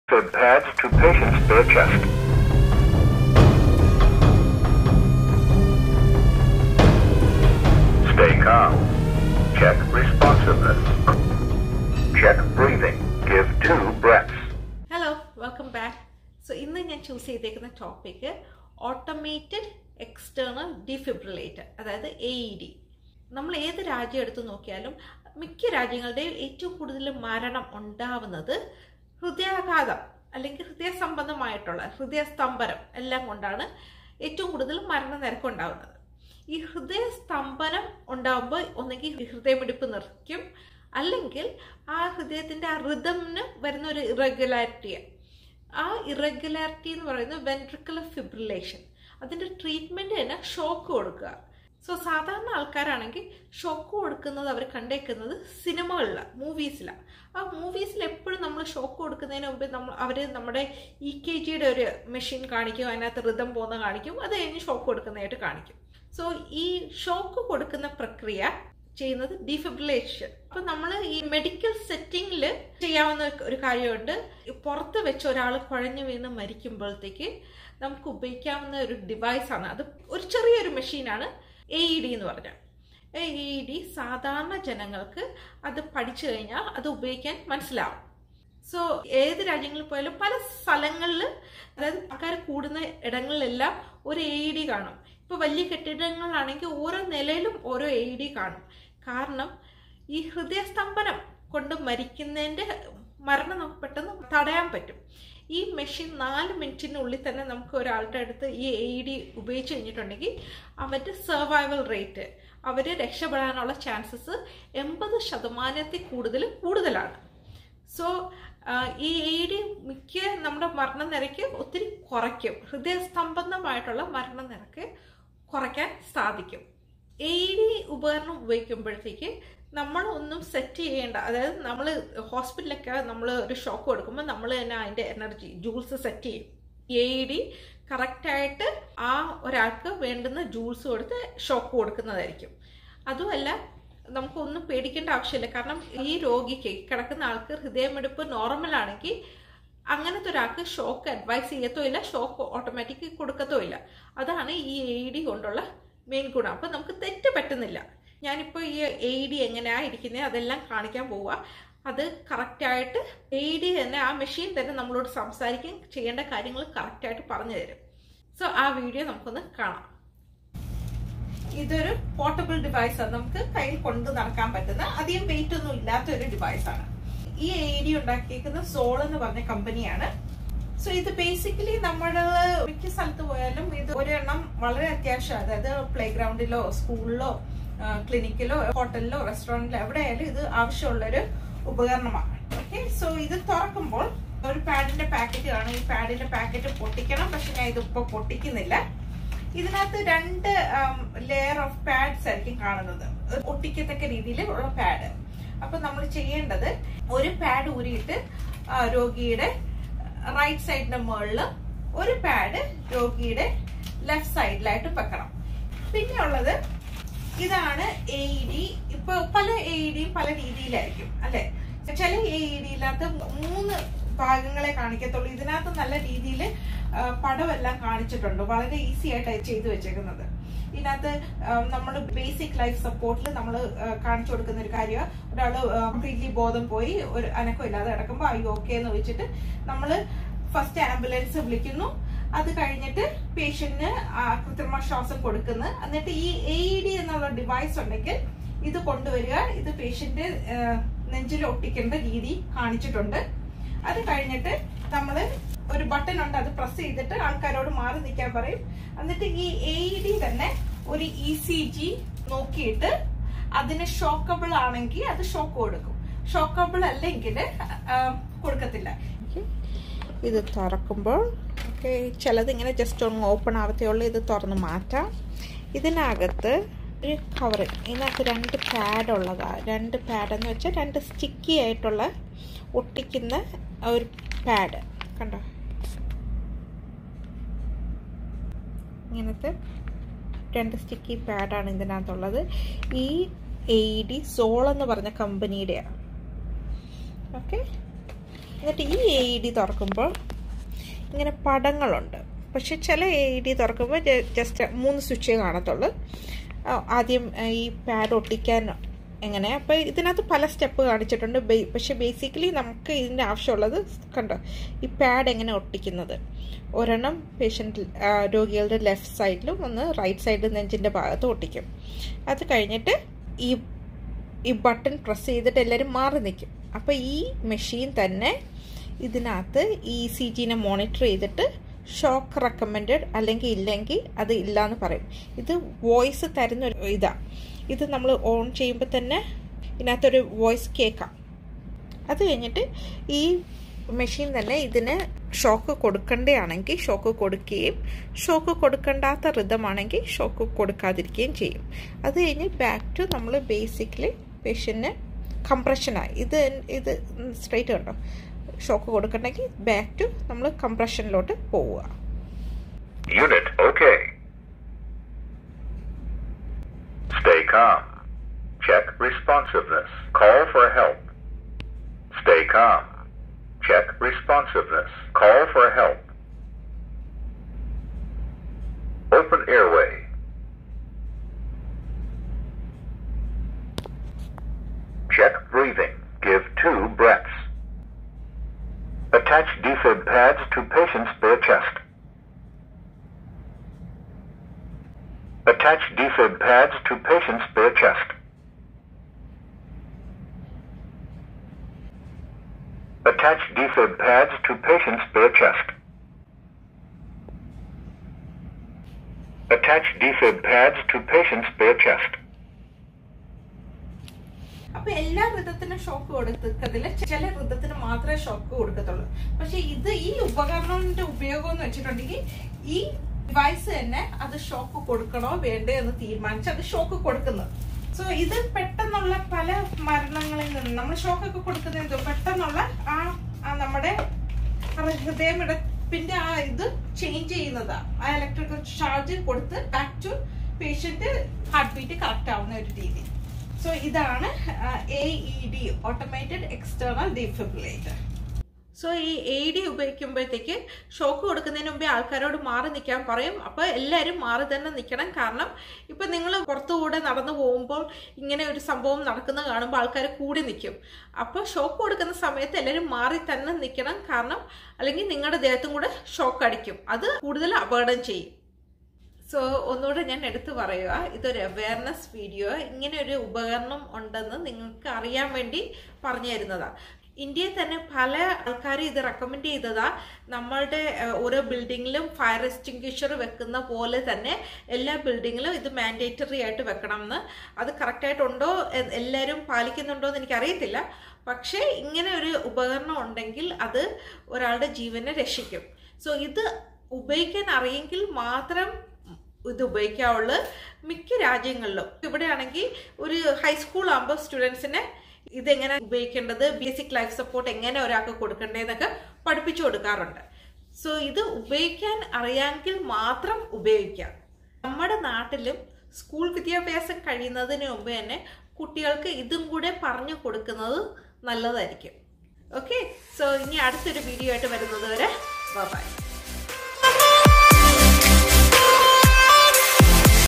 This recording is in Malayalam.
Good pads to patient's bare chest. Stay calm. Check responsiveness. Check breathing. Give two breaths. Hello welcome back so ഇന്ന് ഞാൻ ചൂസ് ചെയ്തേക്കുന്ന ടോപ്പിക്ക് ഓട്ടോമേറ്റഡ് എക്സ്റ്റേണൽ ഡിഫിബ്രിലേറ്റർ അതായത് എ ഇ ഡി നമ്മൾ ഏത് രാജ്യം എടുത്തു നോക്കിയാലും മിക്ക രാജ്യങ്ങളുടെയും ഏറ്റവും കൂടുതൽ മരണം ഉണ്ടാവുന്നത് ഹൃദയാഘാതം അല്ലെങ്കിൽ ഹൃദയ സംബന്ധമായിട്ടുള്ള ഹൃദയസ്തംഭനം എല്ലാം കൊണ്ടാണ് ഏറ്റവും കൂടുതൽ മരണനിരക്ക് ഉണ്ടാവുന്നത് ഈ ഹൃദയസ്തംഭനം ഉണ്ടാവുമ്പോൾ ഒന്നെങ്കിൽ ഹൃദയമിടിപ്പ് നിർക്കും അല്ലെങ്കിൽ ആ ഹൃദയത്തിൻ്റെ ആ റിതമിന് വരുന്ന ഒരു ഇറഗുലാരിറ്റി ആ ഇറഗുലാരിറ്റി എന്ന് പറയുന്നത് വെൻട്രിക്കുലർ ഫിബ്രിലേഷൻ അതിൻ്റെ ട്രീറ്റ്മെൻറ്റ് തന്നെ ഷോക്ക് കൊടുക്കുക സോ സാധാരണ ആൾക്കാരാണെങ്കിൽ ഷോക്ക് കൊടുക്കുന്നത് അവർ കണ്ടേക്കുന്നത് സിനിമകളിലാണ് മൂവീസിലാണ് ആ മൂവീസിൽ എപ്പോഴും നമ്മൾ ഷോക്ക് കൊടുക്കുന്നതിന് മുമ്പ് നമ്മൾ അവർ നമ്മുടെ ഇ കെ ജിയുടെ ഒരു മെഷീൻ കാണിക്കും അതിനകത്ത് റിതം പോകുന്ന കാണിക്കും അത് കഴിഞ്ഞ് ഷോക്ക് കൊടുക്കുന്നതായിട്ട് കാണിക്കും സോ ഈ ഷോക്ക് കൊടുക്കുന്ന പ്രക്രിയ ചെയ്യുന്നത് ഡിഫിബ്രിലേഷൻ അപ്പൊ നമ്മൾ ഈ മെഡിക്കൽ സെറ്റിംഗിൽ ചെയ്യാവുന്ന ഒരു കാര്യമുണ്ട് പുറത്ത് വെച്ച് ഒരാൾ കുഴഞ്ഞു വീണ് മരിക്കുമ്പോഴത്തേക്ക് നമുക്ക് ഉപയോഗിക്കാവുന്ന ഒരു ഡിവൈസാണ് അത് ഒരു ചെറിയൊരു മെഷീനാണ് എ ഇ ഡി എന്ന് പറഞ്ഞാൽ എ ഇ ഡി സാധാരണ ജനങ്ങൾക്ക് അത് പഠിച്ചു കഴിഞ്ഞാൽ അത് ഉപയോഗിക്കാൻ മനസ്സിലാവും സോ ഏത് രാജ്യങ്ങളിൽ പോയാലും പല സ്ഥലങ്ങളിൽ അതായത് ആൾക്കാർ കൂടുന്ന ഇടങ്ങളിലെല്ലാം ഒരു എ ഇ ഡി കാണും ഇപ്പോൾ വലിയ കെട്ടിടങ്ങളാണെങ്കിൽ ഓരോ നിലയിലും ഓരോ എ ഇ ഡി കാണും കാരണം ഈ ഹൃദയസ്തംഭനം കൊണ്ട് മരിക്കുന്നതിൻ്റെ മരണം നമുക്ക് പെട്ടെന്ന് തടയാൻ പറ്റും ഈ മെഷീൻ നാല് മിനിറ്റിനുള്ളിൽ തന്നെ നമുക്ക് ഒരാളുടെ അടുത്ത് ഈ എ ഡി ഉപയോഗിച്ച് കഴിഞ്ഞിട്ടുണ്ടെങ്കിൽ അവരുടെ സർവൈവൽ റേറ്റ് അവർ രക്ഷപ്പെടാനുള്ള ചാൻസസ് എൺപത് ശതമാനത്തിൽ കൂടുതൽ കൂടുതലാണ് സോ ഈ എ ഡി മിക്ക നമ്മുടെ മരണനിരക്ക് ഒത്തിരി കുറയ്ക്കും ഹൃദയസ്തംഭനമായിട്ടുള്ള മരണനിരക്ക് കുറയ്ക്കാൻ സാധിക്കും എ ഡി ഉപകരണം ഉപയോഗിക്കുമ്പോഴത്തേക്ക് നമ്മൾ ഒന്നും സെറ്റ് ചെയ്യേണ്ട അതായത് നമ്മൾ ഹോസ്പിറ്റലൊക്കെ നമ്മൾ ഒരു ഷോക്ക് കൊടുക്കുമ്പോൾ നമ്മൾ തന്നെ അതിൻ്റെ എനർജി ജൂൾസ് സെറ്റ് ചെയ്യും എ ഡി കറക്റ്റായിട്ട് ആ ഒരാൾക്ക് വേണ്ടുന്ന ജൂൾസ് കൊടുത്ത് ഷോക്ക് കൊടുക്കുന്നതായിരിക്കും അതുമല്ല നമുക്കൊന്നും പേടിക്കേണ്ട ആവശ്യമില്ല കാരണം ഈ രോഗിക്ക് കിടക്കുന്ന ആൾക്ക് ഹൃദയമിടിപ്പ് നോർമൽ ആണെങ്കിൽ അങ്ങനത്തെ ഒരാൾക്ക് ഷോക്ക് അഡ്വൈസ് ചെയ്യത്തോ ഇല്ല ഷോക്ക് ഓട്ടോമാറ്റിക് കൊടുക്കത്തോ ഇല്ല അതാണ് ഈ എ ഡി കൊണ്ടുള്ള മെയിൻ ഗുണം അപ്പം നമുക്ക് തെറ്റ് പറ്റുന്നില്ല ഞാനിപ്പോൾ ഈ എ ഡി എങ്ങനെയാണ് ഇരിക്കുന്നത് അതെല്ലാം കാണിക്കാൻ പോവുക അത് കറക്റ്റായിട്ട് എ ഡി തന്നെ ആ മെഷീൻ തന്നെ നമ്മളോട് സംസാരിക്കും ചെയ്യേണ്ട കാര്യങ്ങൾ കറക്റ്റായിട്ട് പറഞ്ഞു തരും സോ ആ വീഡിയോ നമുക്കൊന്ന് കാണാം ഇതൊരു പോർട്ടബിൾ ഡിവൈസാണ് നമുക്ക് കയ്യിൽ കൊണ്ട് നടക്കാൻ പറ്റുന്ന അധികം വെയിറ്റ് ഒന്നും ഇല്ലാത്ത ഒരു ഡിവൈസാണ് ഈ എ ഡി ഉണ്ടാക്കിയിരിക്കുന്ന സോൾ എന്ന് പറഞ്ഞ കമ്പനിയാണ് സോ ഇത് ബേസിക്കലി നമ്മൾ മിക്ക സ്ഥലത്ത് പോയാലും ഇത് ഒരെണ്ണം വളരെ അത്യാവശ്യം അതായത് പ്ലേ ഗ്രൗണ്ടിലോ സ്കൂളിലോ ക്ലിനിക്കിലോ ഹോട്ടലിലോ റെസ്റ്റോറൻറ്റിലോ എവിടെയായാലും ഇത് ആവശ്യമുള്ളൊരു ഉപകരണമാണ് ഓക്കെ സോ ഇത് തുറക്കുമ്പോൾ ഒരു പാഡിന്റെ പാക്കറ്റ് കാണും ഈ പാഡിന്റെ പാക്കറ്റ് പൊട്ടിക്കണം പക്ഷെ ഞാൻ ഇതിപ്പോ പൊട്ടിക്കുന്നില്ല ഇതിനകത്ത് രണ്ട് ലെയർ ഓഫ് പാഡ്സ് ആയിരിക്കും കാണുന്നത് ഒട്ടിക്കത്തക്ക രീതിയിൽ ഉള്ള പാഡ് അപ്പൊ നമ്മൾ ചെയ്യേണ്ടത് ഒരു പാഡ് ഊരിയിട്ട് രോഗിയുടെ റൈറ്റ് സൈഡിന്റെ മുകളിൽ ഒരു പാഡ് രോഗിയുടെ ലെഫ്റ്റ് സൈഡിലായിട്ട് വെക്കണം പിന്നെ ഉള്ളത് ഇതാണ് എ ഇ ഡി ഇപ്പൊ പല എ ഇ ഡിയും പല രീതിയിലായിരിക്കും അല്ലെ ചില എ ഇ ഡിയിനകത്ത് മൂന്ന് ഭാഗങ്ങളെ കാണിക്കത്തുള്ളൂ ഇതിനകത്ത് നല്ല രീതിയിൽ പടമെല്ലാം കാണിച്ചിട്ടുണ്ട് വളരെ ഈസി ആയിട്ട് ചെയ്തു വെച്ചേക്കുന്നത് ഇതിനകത്ത് നമ്മൾ ബേസിക് ലൈഫ് സപ്പോർട്ടിൽ നമ്മൾ കാണിച്ചു കൊടുക്കുന്ന ഒരു കാര്യം ഒരാൾ കംപ്ലീറ്റ്ലി ബോധം പോയി ഒരു അനക്കം ഇല്ലാതെ കിടക്കുമ്പോൾ അയ്യോ ഓക്കെ എന്ന് വെച്ചിട്ട് നമ്മൾ ഫസ്റ്റ് ആംബുലൻസ് വിളിക്കുന്നു അത് കഴിഞ്ഞിട്ട് പേഷ്യന്റിന് കൃത്രിമ ശ്വാസം കൊടുക്കുന്നു എന്നിട്ട് ഈ എ ഇ ഡി എന്നുള്ള ഡിവൈസ് ഉണ്ടെങ്കിൽ ഇത് കൊണ്ടുവരിക ഇത് പേഷ്യന്റ് നെഞ്ചിൽ ഒട്ടിക്കേണ്ട രീതി കാണിച്ചിട്ടുണ്ട് അത് കഴിഞ്ഞിട്ട് നമ്മൾ ഒരു ബട്ടൺ ഉണ്ട് അത് പ്രസ് ചെയ്തിട്ട് ആൾക്കാരോട് മാറി നിൽക്കാൻ പറയും എന്നിട്ട് ഈ എ ഇ ഡി തന്നെ ഒരു ഇ സി ജി നോക്കിയിട്ട് അതിന് ഷോക്കബിൾ ആണെങ്കിൽ അത് ഷോക്ക് കൊടുക്കും ഷോക്കബിൾ അല്ലെങ്കിൽ കൊടുക്കത്തില്ല ഇത് തുറക്കുമ്പോൾ ഓക്കെ ചിലത് ഇങ്ങനെ ജസ്റ്റ് ഒന്ന് ഓപ്പൺ ആവത്തേ ഉള്ളൂ ഇത് തുറന്ന് മാറ്റാം ഇതിനകത്ത് ഒരു കവർ ഇതിനകത്ത് രണ്ട് പാഡ് ഉള്ളതാണ് രണ്ട് പാഡ് എന്ന് വെച്ചാൽ രണ്ട് സ്റ്റിക്കി ആയിട്ടുള്ള ഒട്ടിക്കുന്ന ഒരു പാഡ് കണ്ടോ ഇങ്ങനത്തെ രണ്ട് സ്റ്റിക്കി പാഡാണ് ഇതിനകത്തുള്ളത് ഈ എ ഡി സോൾ എന്ന് പറഞ്ഞ കമ്പനിയുടെയാണ് ഓക്കെ എന്നിട്ട് ഈ എ ഇ ഡി തുറക്കുമ്പോൾ ഇങ്ങനെ പടങ്ങളുണ്ട് പക്ഷെ ചില എ ഇ ഡി തുറക്കുമ്പോൾ ജസ്റ്റ് മൂന്ന് സ്വിച്ചേ കാണത്തുള്ളൂ ആ, ആദ്യം ആ, ഈ പാഡ് ഒട്ടിക്കാൻ എങ്ങനെ അപ്പോൾ ഇതിനകത്ത് പല സ്റ്റെപ്പ് കാണിച്ചിട്ടുണ്ട് ബേ- പക്ഷെ ബേസിക്കലി നമുക്ക് ഇതിൻ്റെ ആവശ്യമുള്ളത് കണ്ടോ ഈ പാഡ് എങ്ങനെ ഒട്ടിക്കുന്നത് ഒരെണ്ണം പേഷ്യൻ്റ് രോഗികളുടെ ലെഫ്റ്റ് സൈഡിലും ഒന്ന് റൈറ്റ് സൈഡിൽ നെഞ്ചിൻ്റെ ഭാഗത്ത് ഒട്ടിക്കും അത് കഴിഞ്ഞിട്ട് ഈ ഈ ബട്ടൺ പ്രസ് ചെയ്തിട്ട് എല്ലാവരും മാറി നിൽക്കും അപ്പോൾ ഈ മെഷീൻ തന്നെ ഇതിനകത്ത് ഈ സി ജിനെ മോണിറ്റർ ചെയ്തിട്ട് ഷോക്ക് റെക്കമെൻഡഡ് അല്ലെങ്കിൽ ഇല്ലെങ്കിൽ അത് ഇല്ല എന്ന് പറയും ഇത് വോയിസ് തരുന്ന ഒരു ഇതാ ഇത് നമ്മൾ ഓൺ ചെയ്യുമ്പോൾ തന്നെ ഇതിനകത്തൊരു വോയിസ് കേൾക്കാം അത് കഴിഞ്ഞിട്ട് ഈ മെഷീൻ തന്നെ ഇതിന് ഷോക്ക് കൊടുക്കേണ്ടതാണെങ്കിൽ ഷോക്ക് കൊടുക്കുകയും ഷോക്ക് കൊടുക്കേണ്ടാത്ത റിതമാണെങ്കിൽ ഷോക്ക് കൊടുക്കാതിരിക്കുകയും ചെയ്യും അത് കഴിഞ്ഞ് ബാക്ക് ടു നമ്മൾ ബേസിക്കലി പേഷ്യന് കംപ്രഷനായി ഇത് ഇത് സ്ട്രൈറ്റ് കണ്ടോ ഷോക്ക് കൊടുക്കണമെങ്കിൽ ബാക്ക് ടു നമ്മൾ കംപ്രഷനിലോട്ട് പോവുക Unit OK. Stay calm. Check responsiveness. Call for help. Stay calm. Check responsiveness. Call for help. Open airway. Check breathing. Give two breaths. Attach defib pads to patient's bare chest. Attach defib pads to patient's bare chest. Attach defib pads to patient's bare chest. Attach defib pads to patient's bare chest. അപ്പൊ എല്ലാ വൃത്തത്തിനും ഷോക്ക് കൊടുക്കത്തില്ല ചില വൃത്തത്തിന് മാത്രമേ ഷോക്ക് കൊടുക്കത്തുള്ളൂ പക്ഷെ ഇത് ഈ ഉപകരണത്തിന്റെ ഉപയോഗം എന്ന് വെച്ചിട്ടുണ്ടെങ്കിൽ ഈ ഡിവൈസ് തന്നെ അത് ഷോക്ക് കൊടുക്കണോ വേണ്ടേ എന്ന് തീരുമാനിച്ച് അത് ഷോക്ക് കൊടുക്കുന്നത് സോ ഇത് പെട്ടെന്നുള്ള പല മരണങ്ങളിൽ നിന്ന് നമ്മൾ ഷോക്ക് ഒക്കെ കൊടുക്കുന്നത് എന്തോ പെട്ടെന്നുള്ള ആ ആ നമ്മുടെ ഹൃദയമിടപ്പിന്റെ ആ ഇത് ചേഞ്ച് ചെയ്യുന്നതാ ആ ഇലക്ട്രിക്കൽ ചാർജ് കൊടുത്ത് back to patient heart beat correct ആവുന്ന ഒരു രീതി സോ ഇതാണ് A E D automated external defibrillator so ഈ എ ഡി ഉപയോഗിക്കുമ്പോഴത്തേക്ക് ഷോക്ക് കൊടുക്കുന്നതിന് മുമ്പേ ആൾക്കാരോട് മാറി നിൽക്കാൻ പറയും അപ്പോൾ എല്ലാവരും മാറി തന്നെ നിൽക്കണം കാരണം ഇപ്പം നിങ്ങൾ പുറത്തുകൂടെ നടന്നു പോകുമ്പോൾ ഇങ്ങനെ ഒരു സംഭവം നടക്കുന്നത് കാണുമ്പോൾ ആൾക്കാർ കൂടി നിൽക്കും അപ്പോൾ ഷോക്ക് കൊടുക്കുന്ന സമയത്ത് എല്ലാവരും മാറി തന്നെ നിൽക്കണം കാരണം അല്ലെങ്കിൽ നിങ്ങളുടെ ദേഹത്തും കൂടെ ഷോക്ക് അടിക്കും അത് കൂടുതൽ അപകടം ചെയ്യും സോ ഒന്നുകൂടെ ഞാൻ എടുത്തു പറയുക ഇതൊരു അവയർനെസ് വീഡിയോ ഇങ്ങനെ ഒരു ഉപകരണം ഉണ്ടെന്ന് നിങ്ങൾക്ക് അറിയാൻ വേണ്ടി പറഞ്ഞു തരുന്നതാണ് ഇന്ത്യയിൽ തന്നെ പല ആൾക്കാരും ഇത് റെക്കമെൻഡ് ചെയ്തതാ നമ്മളുടെ ഏഹ്, ഓരോ ബിൽഡിങ്ങിലും ഫയർ എക്സ്റ്റിങ്ക്വിഷർ വെക്കുന്ന പോലെ തന്നെ എല്ലാ ബിൽഡിങ്ങിലും ഇത് മാൻഡേറ്ററി ആയിട്ട് വെക്കണം എന്ന് അത് കറക്റ്റായിട്ടുണ്ടോ എ- എല്ലാവരും പാലിക്കുന്നുണ്ടോ എന്ന് എനിക്കറിയത്തില്ല പക്ഷേ ഇങ്ങനെ ഒരു ഉപകരണം ഉണ്ടെങ്കിൽ അത് ഒരാളുടെ ജീവനെ രക്ഷിക്കും സോ ഇത് ഉപയോഗിക്കാൻ അറിയെങ്കിൽ മാത്രം ഇത് ഉപയോഗിക്കാവുള്ളൂ മിക്ക രാജ്യങ്ങളിലും ഇവിടെയാണെങ്കിൽ ഒരു ഹൈസ്കൂൾ ആകുമ്പോൾ സ്റ്റുഡൻസിനെ ഇതെങ്ങനെ ഉപയോഗിക്കേണ്ടത് ബേസിക് ലൈഫ് സപ്പോർട്ട് എങ്ങനെ ഒരാൾക്ക് കൊടുക്കേണ്ടതെന്നൊക്കെ പഠിപ്പിച്ചു കൊടുക്കാറുണ്ട് സോ ഇത് ഉപയോഗിക്കാൻ അറിയാമെങ്കിൽ മാത്രം ഉപയോഗിക്കാം നമ്മുടെ നാട്ടിലും സ്കൂൾ വിദ്യാഭ്യാസം കഴിയുന്നതിന് മുമ്പ് തന്നെ കുട്ടികൾക്ക് ഇതും കൂടെ പറഞ്ഞു കൊടുക്കുന്നത് നല്ലതായിരിക്കും ഓക്കെ സോ ഇനി അടുത്തൊരു വീഡിയോ ആയിട്ട് വരുന്നത് വരെ ബൈ